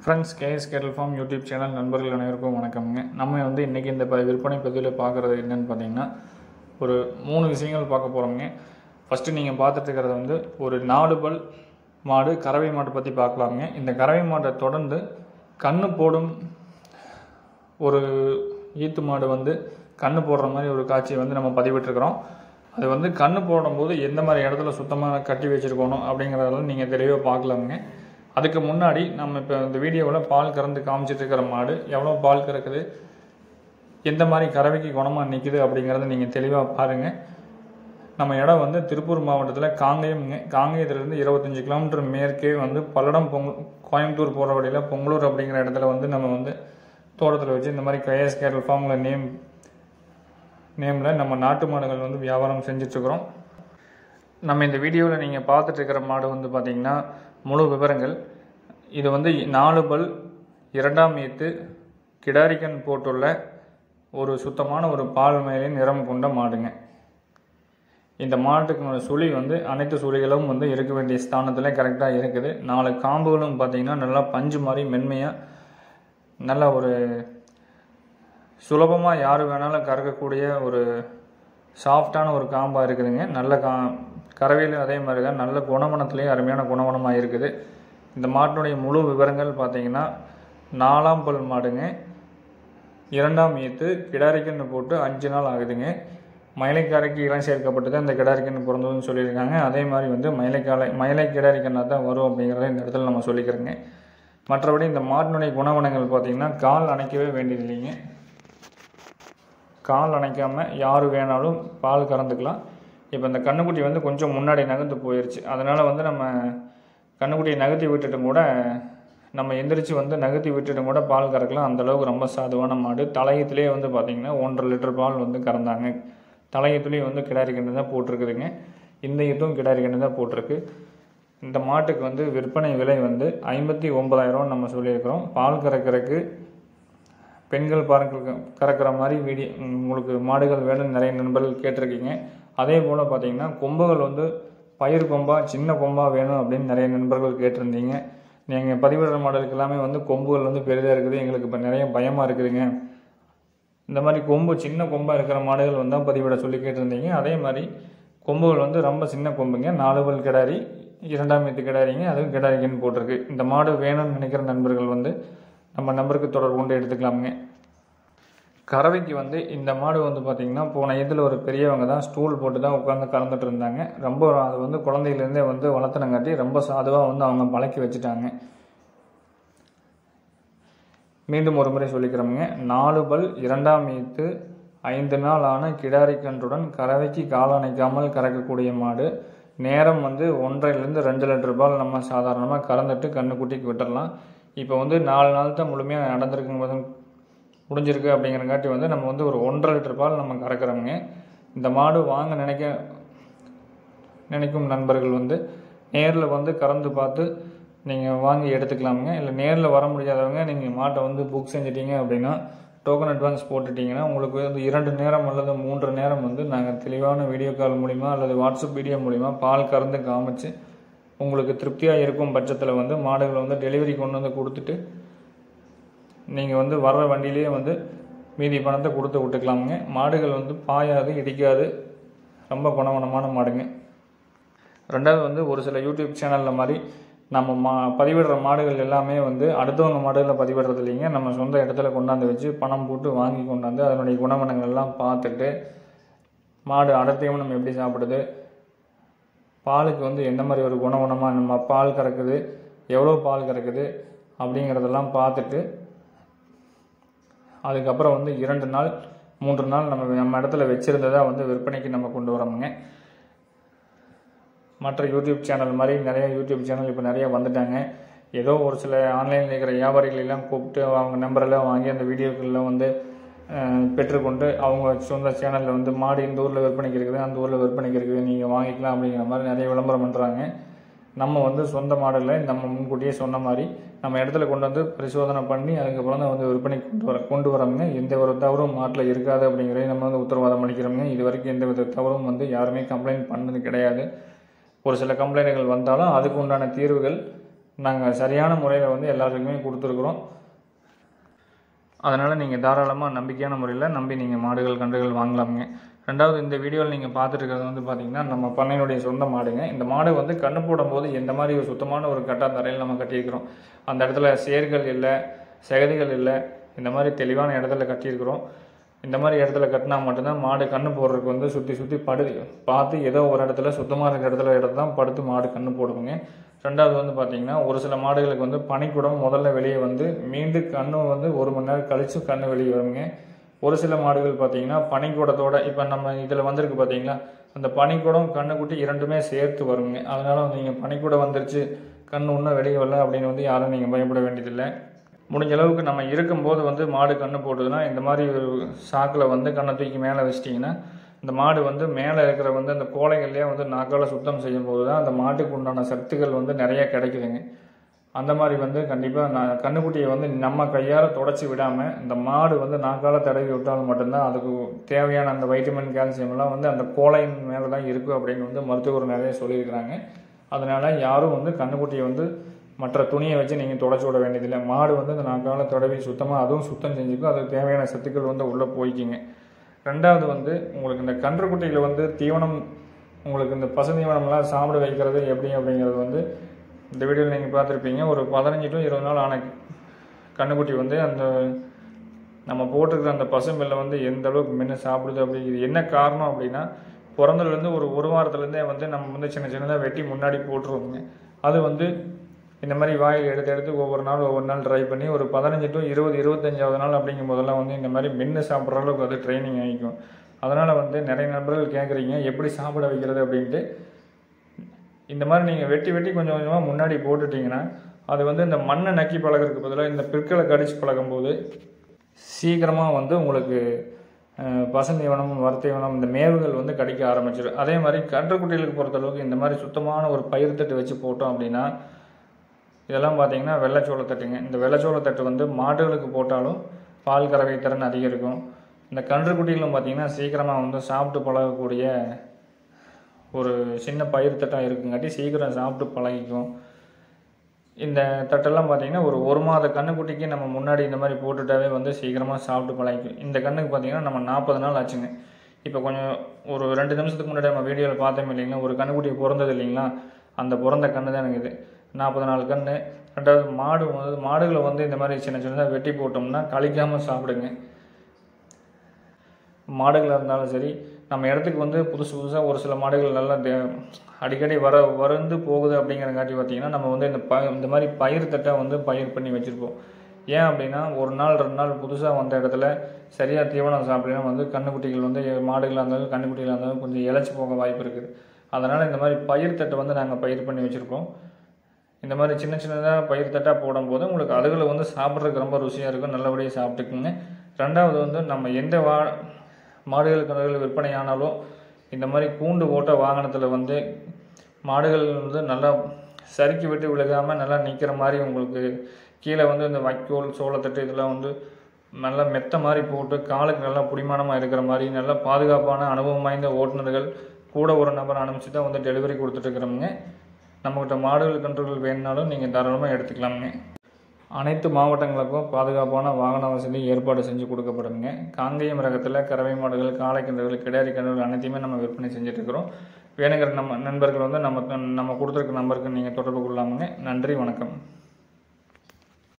friends KS cattle farm YouTube channel நண்பர்கள் அனைவருக்கும் வணக்கம்ங்க நம்ம வந்து இன்றைக்கி இந்த ப விற்பனை பதிவில் பார்க்குறது என்னென்னு பார்த்தீங்கன்னா ஒரு மூணு விஷயங்கள் பார்க்க போகிறோங்க ஃபஸ்ட்டு நீங்கள் பார்த்துட்டு இருக்கிறது வந்து ஒரு நாடு பல் மாடு கறவை மாடு பற்றி பார்க்கலாங்க இந்த கறவை மாட்டை தொடர்ந்து கண்ணு போடும் ஒரு ஈத்து மாடு வந்து கண்ணு போடுற மாதிரி ஒரு காட்சியை வந்து நம்ம பதிவிட்டிருக்கிறோம் அது வந்து கண்ணு போடும்போது எந்த மாதிரி இடத்துல சுத்தமாக கட்டி வச்சுருக்கணும் அப்படிங்கிறதெல்லாம் நீங்கள் தெளிவாக பார்க்கலாமுங்க அதுக்கு முன்னாடி நம்ம இப்போ இந்த வீடியோவில் பால் கறந்து காமிச்சிட்டு இருக்கிற மாடு எவ்வளோ பால் கறக்குது எந்த மாதிரி கறவைக்கு குணமாக நிற்குது அப்படிங்கிறத நீங்கள் தெளிவாக பாருங்கள் நம்ம இடம் வந்து திருப்பூர் மாவட்டத்தில் காங்கேயம்ங்க காங்கேயத்துலேருந்து இருபத்தஞ்சி கிலோமீட்டர் மேற்கே வந்து பல்லடம் பொங் கோயம்புத்தூர் போகிற வழியில் பொங்கலூர் அப்படிங்கிற இடத்துல வந்து நம்ம வந்து தோட்டத்தில் வச்சு இந்த மாதிரி கைஎஸ் கேட்டல் ஃபார்மில் நேம் நேமில் நம்ம நாட்டு மாடுகள் வந்து வியாபாரம் செஞ்சிட்ருக்குறோம் நம்ம இந்த வீடியோவில் நீங்கள் பார்த்துட்டு இருக்கிற மாடு வந்து பார்த்திங்கன்னா முழு விவரங்கள் இது வந்து நாலு பல் இரண்டாம் ஈத்து கிடாரிக்கன் போட்டுள்ள ஒரு சுத்தமான ஒரு பால் மேலின் நிறம் கொண்ட மாடுங்க இந்த மாட்டுக்கு சுழி வந்து அனைத்து சுழிகளும் வந்து இருக்க வேண்டிய ஸ்தானத்தில் கரெக்டாக இருக்குது நாலு காம்புகளும் பார்த்திங்கன்னா நல்லா பஞ்சு மாதிரி மென்மையாக நல்ல ஒரு சுலபமாக யார் வேணாலும் கறக்கக்கூடிய ஒரு சாஃப்டான ஒரு காம்பாக இருக்குதுங்க நல்ல கா கறவையிலும் அதே மாதிரி தான் நல்ல குணமனத்துலேயும் அருமையான குணமனமாக இருக்குது இந்த மாட்டினுடைய முழு விவரங்கள் பார்த்தீங்கன்னா நாலாம் பல் மாடுங்க இரண்டாம் ஈத்து கிடாரிக்கன்று போட்டு அஞ்சு நாள் ஆகுதுங்க மயிலைக்காரைக்கு இளம் சேர்க்கப்பட்டு தான் இந்த கிடாரிக்கன்று பிறந்ததுன்னு சொல்லியிருக்காங்க அதே மாதிரி வந்து மயிலைக்காலை மயிலை கிடாரிக்கண்ணாக தான் வரும் அப்படிங்கிறத இந்த இடத்துல நம்ம சொல்லிக்கிறோங்க மற்றபடி இந்த மாட்டினுடைய குணவனங்கள் பார்த்திங்கன்னா கால் அணைக்கவே வேண்டியது இல்லைங்க கால் அணைக்காமல் யார் வேணாலும் பால் கறந்துக்கலாம் இப்போ இந்த கண்ணுக்குட்டி வந்து கொஞ்சம் முன்னாடி நகர்ந்து போயிடுச்சு அதனால் வந்து நம்ம கண்ணுக்குட்டியை நகர்த்தி விட்டுட்டும் கூட நம்ம எந்திரிச்சு வந்து நகர்த்தி விட்டுட்டும் கூட பால் கறக்கலாம் அந்தளவுக்கு ரொம்ப சாதுவான மாடு தலையத்துலேயே வந்து பார்த்திங்கன்னா ஒன்றரை லிட்டர் பால் வந்து கறந்தாங்க தலையத்துலேயும் வந்து கிடாரி கன்று தான் போட்டிருக்குதுங்க இந்த இதுவும் கிடாரி கன்று தான் போட்டிருக்கு இந்த மாட்டுக்கு வந்து விற்பனை விலை வந்து ஐம்பத்தி ஒன்பதாயிரம் நம்ம சொல்லியிருக்கிறோம் பால் கறக்கிறதுக்கு பெண்கள் பாருங்க கறக்கிற மாதிரி வீடியோ உங்களுக்கு மாடுகள் வேணும்னு நிறைய நண்பர்கள் கேட்டிருக்கீங்க அதே போல் பார்த்தீங்கன்னா கொம்புகள் வந்து பயிர் கொம்பா சின்ன கொம்பா வேணும் அப்படின்னு நிறைய நண்பர்கள் கேட்டிருந்தீங்க நீங்கள் பதிவிடுற மாடலுக்கு எல்லாமே வந்து கொம்புகள் வந்து பெரிதாக இருக்குது எங்களுக்கு இப்போ நிறைய பயமாக இருக்குதுங்க இந்த மாதிரி கொம்பு சின்ன கொம்பாக இருக்கிற மாடுகள் வந்தால் பதிவிட சொல்லி கேட்டிருந்தீங்க அதே மாதிரி கொம்புகள் வந்து ரொம்ப சின்ன கொம்புங்க நாலு பல் கிடாரி இரண்டாம் மீத்து கிடாரிங்க அதுவும் கிடாரிக்குன்னு போட்டிருக்கு இந்த மாடு வேணும்னு நினைக்கிற நண்பர்கள் வந்து நம்ம நம்பருக்கு தொடர்பு கொண்டு எடுத்துக்கலாமுங்க கறவைக்கு வந்து இந்த மாடு வந்து பார்த்திங்கன்னா போன இதில் ஒரு பெரியவங்க தான் ஸ்டூல் போட்டு தான் உட்காந்து கறந்துட்டு இருந்தாங்க ரொம்ப அது வந்து குழந்தையிலேருந்தே வந்து வளர்த்துனங்காட்டி ரொம்ப சாதுவாக வந்து அவங்க பழக்கி வச்சுட்டாங்க மீண்டும் ஒரு முறை சொல்லிக்கிறோமுங்க நாலு பல் இரண்டாம் ஈத்து ஐந்து நாள் ஆன கிடாரி கன்றுடன் கறவைக்கு காலணைக்காமல் கறக்கக்கூடிய மாடு நேரம் வந்து ஒன்றைலேருந்து ரெண்டு லிட்டர் பால் நம்ம சாதாரணமாக கறந்துட்டு கண்ணுக்குட்டிக்கு விட்டுடலாம் இப்போ வந்து நாலு நாள் தான் முழுமையாக நடந்திருக்கும் போது முடிஞ்சிருக்கு அப்படிங்கிறங்காட்டி வந்து நம்ம வந்து ஒரு ஒன்றரை லிட்டர் பால் நம்ம கறக்குறோங்க இந்த மாடு வாங்க நினைக்க நினைக்கும் நண்பர்கள் வந்து நேரில் வந்து கறந்து பார்த்து நீங்கள் வாங்கி எடுத்துக்கலாமுங்க இல்லை நேரில் வர முடியாதவங்க நீங்கள் மாட்டை வந்து புக் செஞ்சிட்டீங்க அப்படின்னா டோக்கன் அட்வான்ஸ் போட்டுட்டிங்கன்னா உங்களுக்கு வந்து இரண்டு நேரம் அல்லது மூன்று நேரம் வந்து நாங்கள் தெளிவான வீடியோ கால் மூலிமா அல்லது வாட்ஸ்அப் வீடியோ மூலிமா பால் கறந்து காமிச்சு உங்களுக்கு திருப்தியாக இருக்கும் பட்சத்தில் வந்து மாடுகளை வந்து டெலிவரி கொண்டு வந்து கொடுத்துட்டு நீங்கள் வந்து வர்ற வண்டியிலேயே வந்து மீதி பணத்தை கொடுத்து விட்டுக்கலாமுங்க மாடுகள் வந்து பாயாது இடிக்காது ரொம்ப குணவனமான மாடுங்க ரெண்டாவது வந்து ஒரு சில யூடியூப் சேனலில் மாதிரி நம்ம மா பதிவிடுற மாடுகள் எல்லாமே வந்து அடுத்தவங்க மாடுகளில் பதிவிடுறது இல்லைங்க நம்ம சொந்த இடத்துல கொண்டாந்து வச்சு பணம் போட்டு வாங்கி கொண்டாந்து அதனுடைய குணவனங்கள் எல்லாம் பார்த்துட்டு மாடு அடர்த்தியவனம் எப்படி சாப்பிடுது பாலுக்கு வந்து எந்த மாதிரி ஒரு குணகுணமாக நம்ம பால் கறக்குது எவ்வளோ பால் கறக்குது அப்படிங்கிறதெல்லாம் பார்த்துட்டு அதுக்கப்புறம் வந்து இரண்டு நாள் மூன்று நாள் நம்ம நம்ம இடத்துல வச்சுருந்ததை வந்து விற்பனைக்கு நம்ம கொண்டு வரோமுங்க மற்ற யூடியூப் சேனல் மாதிரி நிறைய யூடியூப் சேனல் இப்போ நிறைய வந்துட்டாங்க ஏதோ ஒரு சில ஆன்லைனில் இருக்கிற வியாபாரிகளெல்லாம் கூப்பிட்டு அவங்க நம்பரெல்லாம் வாங்கி அந்த வீடியோக்கள்லாம் வந்து பெற்றுக்கொண்டு அவங்க சொந்த சேனலில் வந்து மாடு இந்த ஊரில் விற்பனைக்கு இருக்குது அந்த ஊரில் விற்பனைக்கு இருக்குது நீங்கள் வாங்கிக்கலாம் அப்படிங்கிற மாதிரி நிறைய விளம்பரம் பண்ணுறாங்க நம்ம வந்து சொந்த மாடலில் நம்ம முன்கூட்டியே சொன்ன மாதிரி நம்ம இடத்துல கொண்டு வந்து பரிசோதனை பண்ணி அதுக்கப்புறம் தான் வந்து விற்பனை கொண்டு வர கொண்டு வரோங்க எந்த ஒரு தவறும் மாட்டில் இருக்காது அப்படிங்கிறத நம்ம வந்து உத்தரவாதம் அளிக்கிறோங்க இது வரைக்கும் எந்த வித தவறும் வந்து யாருமே கம்ப்ளைண்ட் பண்ணது கிடையாது ஒரு சில கம்ப்ளைண்ட்டுகள் வந்தாலும் அதுக்கு உண்டான தீர்வுகள் நாங்கள் சரியான முறையில் வந்து எல்லாருக்குமே கொடுத்துருக்குறோம் அதனால் நீங்கள் தாராளமாக நம்பிக்கையான முறையில் நம்பி நீங்கள் மாடுகள் கன்றுகள் வாங்கலாமுங்க ரெண்டாவது இந்த வீடியோவில் நீங்கள் பார்த்துட்டு இருக்கிறது வந்து பார்த்தீங்கன்னா நம்ம பண்ணையினுடைய சொந்த மாடுங்க இந்த மாடு வந்து கண்ணு போடும்போது எந்த மாதிரி ஒரு சுத்தமான ஒரு கட்டாந்தரையில் நம்ம கட்டியிருக்கிறோம் அந்த இடத்துல சேர்கள் இல்லை செகதிகள் இல்லை இந்த மாதிரி தெளிவான இடத்துல கட்டியிருக்கிறோம் இந்த மாதிரி இடத்துல கட்டினா மட்டும்தான் மாடு கண்ணு போடுறதுக்கு வந்து சுற்றி சுற்றி படு பார்த்து ஏதோ ஒரு இடத்துல சுத்தமாக இருக்கிற இடத்துல இடத்துல தான் படுத்து மாடு கண்ணு போடுவோங்க ரெண்டாவது வந்து பார்த்தீங்கன்னா ஒரு சில மாடுகளுக்கு வந்து பனிக்குடம் முதல்ல வெளியே வந்து மீண்டும் கண்ணு வந்து ஒரு மணி நேரம் கழித்து கண்ணு வெளியே வருங்க ஒரு சில மாடுகள் பார்த்தீங்கன்னா பனிக்கூடத்தோட இப்போ நம்ம இதில் வந்திருக்கு பார்த்தீங்களா அந்த பனிக்கூடம் கண்ணுக்குட்டி இரண்டுமே சேர்த்து வருங்க அதனால நீங்கள் பனிக்கூடம் வந்துருச்சு கண் இன்னும் வெளியே வரல அப்படின்னு வந்து யாரும் நீங்கள் பயப்பட வேண்டியதில்லை முடிஞ்ச அளவுக்கு நம்ம இருக்கும்போது வந்து மாடு கண்ணு போட்டுதுன்னா இந்த மாதிரி ஒரு சாக்கில் வந்து கண்ணை தூக்கி மேலே வச்சிட்டிங்கன்னா இந்த மாடு வந்து மேலே இருக்கிற வந்து அந்த கோலைகள்லேயே வந்து நாக்கால் சுத்தம் செய்யும் போது தான் அந்த மாட்டுக்கு உண்டான சத்துக்கள் வந்து நிறைய கிடைக்குதுங்க அந்த மாதிரி வந்து கண்டிப்பாக நான் கண்ணுக்குட்டியை வந்து நம்ம கையால் தொடச்சி விடாமல் இந்த மாடு வந்து நாக்கால் தடவி விட்டாலும் மட்டும்தான் அதுக்கு தேவையான அந்த வைட்டமின் கால்சியம் எல்லாம் வந்து அந்த கோலையின் மேலே தான் இருக்கும் அப்படின்னு வந்து மருத்துவர் நிறைய சொல்லியிருக்கிறாங்க அதனால் யாரும் வந்து கண்ணுக்குட்டியை வந்து மற்ற துணியை வச்சு நீங்கள் தொடச்சி விட வேண்டியதில்லை மாடு வந்து இந்த நாக்கால் தடவி சுத்தமாக அதுவும் சுத்தம் செஞ்சுக்கும் அதுக்கு தேவையான சத்துக்கள் வந்து உள்ளே போய்க்குங்க ரெண்டாவது வந்து உங்களுக்கு இந்த கன்றுக்குட்டியில் வந்து தீவனம் உங்களுக்கு இந்த பசுந்தீவனம்லாம் சாப்பிட வைக்கிறது எப்படி அப்படிங்கிறது வந்து இந்த வீடியோவில் நீங்கள் பார்த்துருப்பீங்க ஒரு பதினஞ்சு டு இருபது நாள் ஆன கண்ணுக்குட்டி வந்து அந்த நம்ம போட்டிருக்கிற அந்த பசும்பில்லை வந்து எந்த அளவுக்கு மென்று சாப்பிடுது அப்படிங்கிறது என்ன காரணம் அப்படின்னா பிறந்ததுலேருந்து ஒரு ஒரு வாரத்துலேருந்தே வந்து நம்ம வந்து சின்ன சின்னதாக வெட்டி முன்னாடி போட்டுருவோங்க அது வந்து இந்த மாதிரி வாயில் எடுத்து எடுத்து ஒவ்வொரு நாள் ஒவ்வொரு நாள் ட்ரை பண்ணி ஒரு பதினஞ்சு டு இருபது இருபத்தஞ்சாவது நாள் அப்படிங்கும் போதெல்லாம் வந்து இந்த மாதிரி மென்று சாப்பிட்ற அளவுக்கு அது ட்ரைனிங் ஆகிக்கும் அதனால் வந்து நிறைய நண்பர்கள் கேட்குறீங்க எப்படி சாப்பிட வைக்கிறது அப்படின்ட்டு இந்த மாதிரி நீங்கள் வெட்டி வெட்டி கொஞ்சம் கொஞ்சமாக முன்னாடி போட்டுட்டிங்கன்னா அது வந்து இந்த மண்ணை நக்கி பழகிறதுக்கு பதிலாக இந்த பிற்களை கடிச்சு பழகும்போது சீக்கிரமாக வந்து உங்களுக்கு அஹ், பசுந்தீவனம் வறுத்தீவனம் இந்த மேவுகள் வந்து கடிக்க ஆரம்பிச்சிடும் அதே மாதிரி கன்றுக்குட்டிகளுக்கு பொறுத்தளவுக்கு இந்த மாதிரி சுத்தமான ஒரு பயிர் தட்டு வச்சு போட்டோம் அப்படின்னா இதெல்லாம் பார்த்தீங்கன்னா வெள்ளைச்சோளத்தட்டுங்க இந்த வெள்ளைச்சோளத்தட்டு வந்து மாடுகளுக்கு போட்டாலும் பால் கறவை திறன் அதிகரிக்கும் இந்த கன்றுக்குட்டிகளும் பார்த்தீங்கன்னா சீக்கிரமாக வந்து சாப்பிட்டு பழகக்கூடிய ஒரு சின்ன பயிர் தட்டாக இருக்குங்காட்டி சீக்கிரம் சாப்பிட்டு பழகிக்கும் இந்த தட்டெல்லாம் பார்த்தீங்கன்னா ஒரு ஒரு மாத கண்ணுக்குட்டிக்கு நம்ம முன்னாடி இந்த மாதிரி போட்டுட்டாவே வந்து சீக்கிரமாக சாப்பிட்டு பழகிக்கும் இந்த கண்ணுக்கு பார்த்தீங்கன்னா நம்ம நாற்பது நாள் ஆச்சுங்க இப்போ கொஞ்சம் ஒரு ரெண்டு நிமிஷத்துக்கு முன்னாடி நம்ம வீடியோவில் பார்த்தோம் இல்லைங்களா ஒரு கண்ணுக்குட்டி பிறந்தது இல்லைங்களா அந்த பிறந்த கண்ணு தான் எனக்கு இது நாற்பது நாள் கன்று ரெண்டாவது மாடு வந்து மாடுகளை வந்து இந்த மாதிரி சின்ன சின்னதாக வெட்டி போட்டோம்னா கழிக்காமல் சாப்பிடுங்க மாடுகளாக இருந்தாலும் சரி நம்ம இடத்துக்கு வந்து புதுசு புதுசாக ஒரு சில மாடுகள் நல்லா தே- அடிக்கடி வர வறந்து போகுது அப்படிங்கிறங்காட்டி பார்த்தீங்கன்னா நம்ம வந்து இந்த ப இந்த மாதிரி பயிர் தட்டை வந்து பயிர் பண்ணி வச்சுருப்போம் ஏன் அப்படின்னா ஒரு நாள் ரெண்டு நாள் புதுசாக வந்த இடத்துல சரியாக தீவனம் சாப்பிட்டீங்கன்னா வந்து கண்ணுக்குட்டிகள் வந்து மாடுகளாக இருந்தாலும் கண்ணுக்குட்டிகளாக இருந்தாலும் கொஞ்சம் இழைச்சி போக வாய்ப்பு இருக்குது அதனால் இந்த மாதிரி பயிர் தட்டை வந்து நாங்கள் பயிர் பண்ணி வச்சுருக்கோம் இந்த மாதிரி சின்ன சின்னதாக பயிர் தட்டாக போடும்போது உங்களுக்கு அதுகளை வந்து சாப்பிட்றதுக்கு ரொம்ப ருசியாக இருக்கும் நல்லபடியாக சாப்பிட்டுக்குங்க ரெண்டாவது வந்து நம்ம எந்த வா மாடுகள் கன்றுகள் விற்பனை ஆனாலும் இந்த மாதிரி கூண்டு ஓட்ட வாகனத்தில் வந்து மாடுகள் வந்து நல்லா சறுக்கி விட்டு விழுகாமல் நல்லா நிற்கிற மாதிரி உங்களுக்கு கீழே வந்து இந்த வைக்கோல் சோளத்தட்டு இதெல்லாம் வந்து நல்லா மெத்த மாதிரி போட்டு காலுக்கு நல்லா பிடிமானமாக இருக்கிற மாதிரி நல்லா பாதுகாப்பான அனுபவம் வாய்ந்த ஓட்டுநர்கள் கூட ஒரு நபர் அனுப்பிச்சு தான் வந்து டெலிவரி கொடுத்துட்ருக்குறோமுங்க நம்மகிட்ட மாடுகள் கன்றுகள் வேணுனாலும் நீங்கள் தாராளமாக எடுத்துக்கலாமுங்க அனைத்து மாவட்டங்களுக்கும் பாதுகாப்பான வாகன வசதி ஏற்பாடு செஞ்சு கொடுக்கப்படுங்க காங்கேயம் ரகத்தில் கறவை மாடுகள் காளை கன்றுகள் கிடாரி கன்றுகள் அனைத்தையுமே நம்ம விற்பனை செஞ்சுட்டு இருக்கிறோம் வேணுங்கிற நம்ம நண்பர்கள் வந்து நம்ம நம்ம கொடுத்துருக்க நம்பருக்கு நீங்கள் தொடர்பு கொள்ளாமுங்க நன்றி வணக்கம்